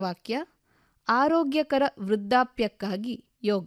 ವಾಕ್ಯ ಆರೋಗ್ಯಕರ ವೃದ್ಧಾಪ್ಯಕ್ಕಾಗಿ ಯೋಗ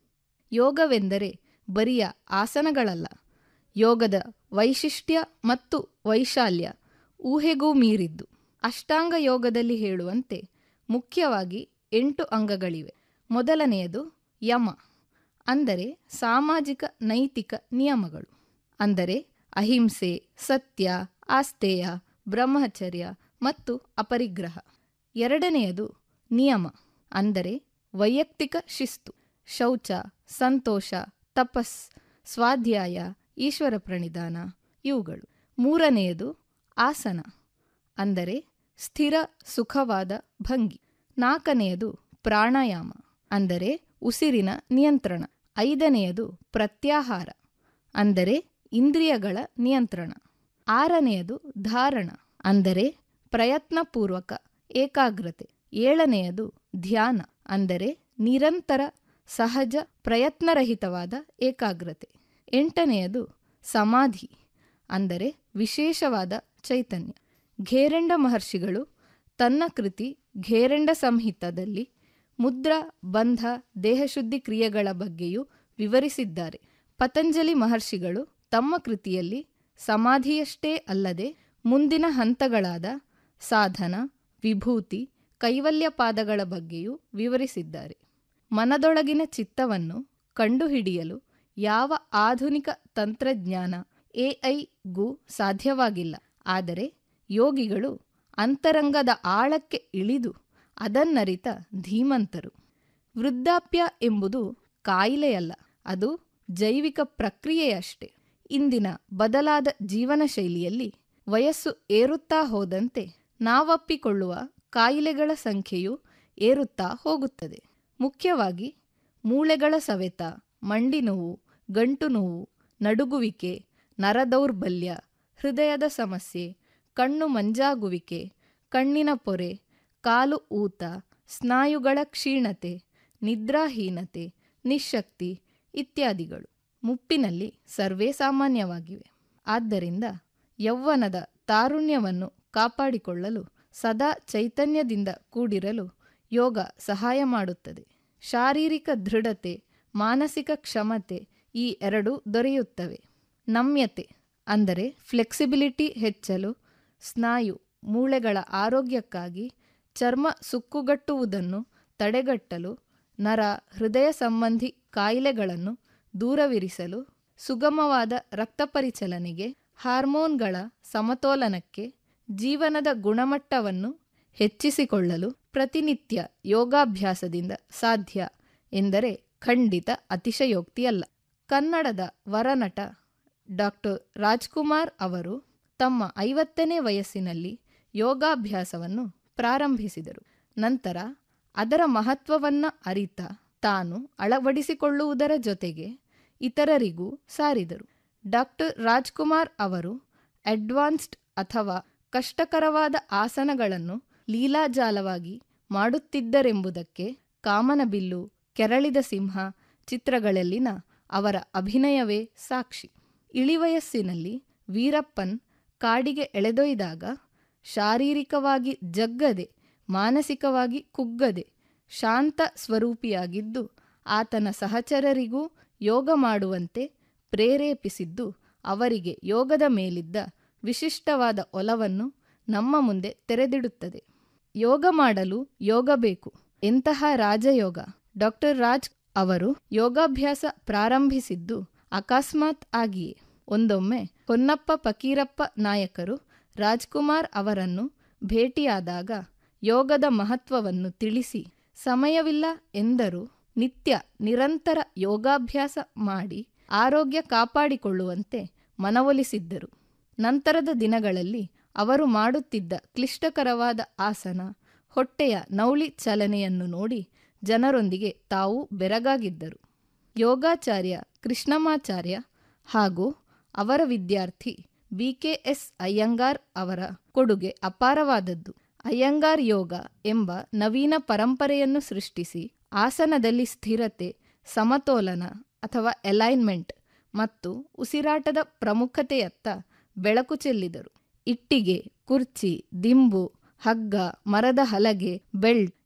ಯೋಗವೆಂದರೆ ಬರಿಯ ಆಸನಗಳಲ್ಲ ಯೋಗದ ವೈಶಿಷ್ಟ್ಯ ಮತ್ತು ವೈಶಾಲ್ಯ ಊಹೆಗೂ ಮೀರಿದ್ದು ಅಷ್ಟಾಂಗ ಯೋಗದಲ್ಲಿ ಹೇಳುವಂತೆ ಮುಖ್ಯವಾಗಿ ಎಂಟು ಅಂಗಗಳಿವೆ ಮೊದಲನೆಯದು ಯಮ ಅಂದರೆ ಸಾಮಾಜಿಕ ನೈತಿಕ ನಿಯಮಗಳು ಅಂದರೆ ಅಹಿಂಸೆ ಸತ್ಯ ಆಸ್ತೇಯ ಬ್ರಹ್ಮಚರ್ಯ ಮತ್ತು ಅಪರಿಗ್ರಹ ಎರಡನೆಯದು ನಿಯಮ ಅಂದರೆ ವೈಯಕ್ತಿಕ ಶಿಸ್ತು ಶೌಚ ಸಂತೋಷ ತಪಸ್ ಸ್ವಾಧ್ಯಾಯ ಈಶ್ವರ ಪ್ರಣಿಧಾನ ಇವುಗಳು ಮೂರನೆಯದು ಆಸನ ಅಂದರೆ ಸ್ಥಿರ ಸುಖವಾದ ಭಂಗಿ ನಾಲ್ಕನೆಯದು ಪ್ರಾಣಾಯಾಮ ಅಂದರೆ ಉಸಿರಿನ ನಿಯಂತ್ರಣ ಐದನೆಯದು ಪ್ರತ್ಯಾಹಾರ ಅಂದರೆ ಇಂದ್ರಿಯಗಳ ನಿಯಂತ್ರಣ ಆರನೆಯದು ಧಾರಣ ಅಂದರೆ ಪ್ರಯತ್ನಪೂರ್ವಕ ಏಕಾಗ್ರತೆ ಏಳನೆಯದು ಧ್ಯಾನ ಅಂದರೆ ನಿರಂತರ ಸಹಜ ಪ್ರಯತ್ನರಹಿತವಾದ ಏಕಾಗ್ರತೆ ಎಂಟನೆಯದು ಸಮಾಧಿ ಅಂದರೆ ವಿಶೇಷವಾದ ಚೈತನ್ಯ ಘೇರಂಡ ಮಹರ್ಷಿಗಳು ತನ್ನ ಕೃತಿ ಘೇರಂಡ ಸಂಹಿತದಲ್ಲಿ ಮುದ್ರಾ ಬಂಧ ದೇಹಶುದ್ಧಿ ಕ್ರಿಯೆಗಳ ಬಗ್ಗೆಯೂ ವಿವರಿಸಿದ್ದಾರೆ ಪತಂಜಲಿ ಮಹರ್ಷಿಗಳು ತಮ್ಮ ಕೃತಿಯಲ್ಲಿ ಸಮಾಧಿಯಷ್ಟೇ ಅಲ್ಲದೆ ಮುಂದಿನ ಹಂತಗಳಾದ ಸಾಧನ ವಿಭೂತಿ ಕೈವಲ್ಯಪಾದಗಳ ಬಗ್ಗೆಯೂ ವಿವರಿಸಿದ್ದಾರೆ ಮನದೊಳಗಿನ ಚಿತ್ತವನ್ನು ಕಂಡುಹಿಡಿಯಲು ಯಾವ ಆಧುನಿಕ ತಂತ್ರಜ್ಞಾನ ಎಐಗೂ ಸಾಧ್ಯವಾಗಿಲ್ಲ ಆದರೆ ಯೋಗಿಗಳು ಅಂತರಂಗದ ಆಳಕ್ಕೆ ಇಳಿದು ಅದನ್ನರಿತ ಧೀಮಂತರು ವೃದ್ಧಾಪ್ಯ ಎಂಬುದು ಕಾಯಿಲೆಯಲ್ಲ ಅದು ಜೈವಿಕ ಪ್ರಕ್ರಿಯೆಯಷ್ಟೇ ಇಂದಿನ ಬದಲಾದ ಜೀವನ ಶೈಲಿಯಲ್ಲಿ ವಯಸ್ಸು ಏರುತ್ತಾ ಹೋದಂತೆ ನಾವಪ್ಪಿಕೊಳ್ಳುವ ಕಾಯಿಲೆಗಳ ಸಂಖ್ಯೆಯು ಏರುತ್ತಾ ಹೋಗುತ್ತದೆ ಮುಖ್ಯವಾಗಿ ಮೂಳೆಗಳ ಸವೆತ ಮಂಡಿ ನೋವು ಗಂಟು ನೋವು ನಡುಗುವಿಕೆ ನರದೌರ್ಬಲ್ಯ ಹೃದಯದ ಸಮಸ್ಯೆ ಕಣ್ಣು ಮಂಜಾಗುವಿಕೆ ಕಣ್ಣಿನ ಪೊರೆ ಕಾಲು ಊತ ಸ್ನಾಯುಗಳ ಕ್ಷೀಣತೆ ನಿದ್ರಾಹೀನತೆ ನಿಶಕ್ತಿ ಇತ್ಯಾದಿಗಳು ಮುಪ್ಪಿನಲ್ಲಿ ಸರ್ವೇ ಸಾಮಾನ್ಯವಾಗಿವೆ ಆದ್ದರಿಂದ ಯೌವನದ ತಾರುಣ್ಯವನ್ನು ಕಾಪಾಡಿಕೊಳ್ಳಲು ಸದಾ ಚೈತನ್ಯದಿಂದ ಕೂಡಿರಲು ಯೋಗ ಸಹಾಯ ಮಾಡುತ್ತದೆ ಶಾರೀರಿಕ ದೃಢತೆ ಮಾನಸಿಕ ಕ್ಷಮತೆ ಈ ಎರಡೂ ದೊರೆಯುತ್ತವೆ ನಮ್ಯತೆ ಅಂದರೆ ಫ್ಲೆಕ್ಸಿಬಿಲಿಟಿ ಹೆಚ್ಚಲು ಸ್ನಾಯು ಮೂಳೆಗಳ ಆರೋಗ್ಯಕ್ಕಾಗಿ ಚರ್ಮ ಸುಕ್ಕುಗಟ್ಟುವುದನ್ನು ತಡೆಗಟ್ಟಲು ನರ ಹೃದಯ ಸಂಬಂಧಿ ಕಾಯಿಲೆಗಳನ್ನು ದೂರವಿರಿಸಲು ಸುಗಮವಾದ ರಕ್ತ ಪರಿಚಲನೆಗೆ ಹಾರ್ಮೋನ್ಗಳ ಸಮತೋಲನಕ್ಕೆ ಜೀವನದ ಗುಣಮಟ್ಟವನ್ನು ಹೆಚ್ಚಿಸಿಕೊಳ್ಳಲು ಪ್ರತಿನಿತ್ಯ ಯೋಗಾಭ್ಯಾಸದಿಂದ ಸಾಧ್ಯ ಎಂದರೆ ಖಂಡಿತ ಅತಿಶಯೋಕ್ತಿಯಲ್ಲ ಕನ್ನಡದ ವರನಟ ಡಾಕ್ಟರ್ ರಾಜ್ಕುಮಾರ್ ಅವರು ತಮ್ಮ ಐವತ್ತನೇ ವಯಸ್ಸಿನಲ್ಲಿ ಯೋಗಾಭ್ಯಾಸವನ್ನು ಪ್ರಾರಂಭಿಸಿದರು ನಂತರ ಅದರ ಮಹತ್ವವನ್ನ ಅರಿತ ತಾನು ಅಳವಡಿಸಿಕೊಳ್ಳುವುದರ ಜೊತೆಗೆ ಇತರರಿಗೂ ಸಾರಿದರು ಡಾಕ್ಟರ್ ರಾಜ್ಕುಮಾರ್ ಅವರು ಅಡ್ವಾನ್ಸ್ಡ್ ಅಥವಾ ಕಷ್ಟಕರವಾದ ಆಸನಗಳನ್ನು ಲೀಲಾಜಾಲವಾಗಿ ಮಾಡುತ್ತಿದ್ದರೆಂಬುದಕ್ಕೆ ಕಾಮನಬಿಲ್ಲು ಕೆರಳಿದ ಸಿಂಹ ಚಿತ್ರಗಳಲ್ಲಿನ ಅವರ ಅಭಿನಯವೇ ಸಾಕ್ಷಿ ಇಳಿವಯಸ್ಸಿನಲ್ಲಿ ವೀರಪ್ಪನ್ ಕಾಡಿಗೆ ಎಳೆದೊಯ್ದಾಗ ಶಾರೀರಿಕವಾಗಿ ಜಗ್ಗದೆ ಮಾನಸಿಕವಾಗಿ ಕುಗ್ಗದೆ ಶಾಂತ ಸ್ವರೂಪಿಯಾಗಿದ್ದು ಆತನ ಸಹಚರರಿಗೂ ಯೋಗ ಮಾಡುವಂತೆ ಪ್ರೇರೇಪಿಸಿದ್ದು ಅವರಿಗೆ ಯೋಗದ ಮೇಲಿದ್ದ ವಿಶಿಷ್ಟವಾದ ಒಲವನ್ನು ನಮ್ಮ ಮುಂದೆ ತೆರೆದಿಡುತ್ತದೆ ಯೋಗ ಮಾಡಲು ಯೋಗ ಬೇಕು ಎಂತಹ ರಾಜಯೋಗ ಡಾಕ್ಟರ್ ರಾಜ್ ಅವರು ಯೋಗಾಭ್ಯಾಸ ಪ್ರಾರಂಭಿಸಿದ್ದು ಅಕಸ್ಮಾತ್ ಆಗಿಯೇ ಒಂದೊಮ್ಮೆ ಹೊನ್ನಪ್ಪ ಫಕೀರಪ್ಪ ನಾಯಕರು ರಾಜ್ಕುಮಾರ್ ಅವರನ್ನು ಭೇಟಿಯಾದಾಗ ಯೋಗದ ಮಹತ್ವವನ್ನು ತಿಳಿಸಿ ಸಮಯವಿಲ್ಲ ಎಂದರೂ ನಿತ್ಯ ನಿರಂತರ ಯೋಗಾಭ್ಯಾಸ ಮಾಡಿ ಆರೋಗ್ಯ ಕಾಪಾಡಿಕೊಳ್ಳುವಂತೆ ಮನವೊಲಿಸಿದ್ದರು ನಂತರದ ದಿನಗಳಲ್ಲಿ ಅವರು ಮಾಡುತ್ತಿದ್ದ ಕ್ಲಿಷ್ಟಕರವಾದ ಆಸನ ಹೊಟ್ಟೆಯ ನೌಳಿ ಚಲನೆಯನ್ನು ನೋಡಿ ಜನರೊಂದಿಗೆ ತಾವು ಬೆರಗಾಗಿದ್ದರು ಯೋಗಾಚಾರ್ಯ ಕೃಷ್ಣಮಾಚಾರ್ಯ ಹಾಗೂ ಅವರ ವಿದ್ಯಾರ್ಥಿ ಬಿಕೆಎಸ್ ಅಯ್ಯಂಗಾರ್ ಅವರ ಕೊಡುಗೆ ಅಪಾರವಾದದ್ದು ಅಯ್ಯಂಗಾರ್ ಯೋಗ ಎಂಬ ನವೀನ ಪರಂಪರೆಯನ್ನು ಸೃಷ್ಟಿಸಿ ಆಸನದಲ್ಲಿ ಸ್ಥಿರತೆ ಸಮತೋಲನ ಅಥವಾ ಅಲೈನ್ಮೆಂಟ್ ಮತ್ತು ಉಸಿರಾಟದ ಪ್ರಮುಖತೆಯತ್ತ ಬೆಳಕು ಚೆಲ್ಲಿದರು ಇಟ್ಟಿಗೆ ಕುರ್ಚಿ ದಿಂಬು ಹಗ್ಗ ಮರದ ಹಲಗೆ ಬೆಲ್ಟ್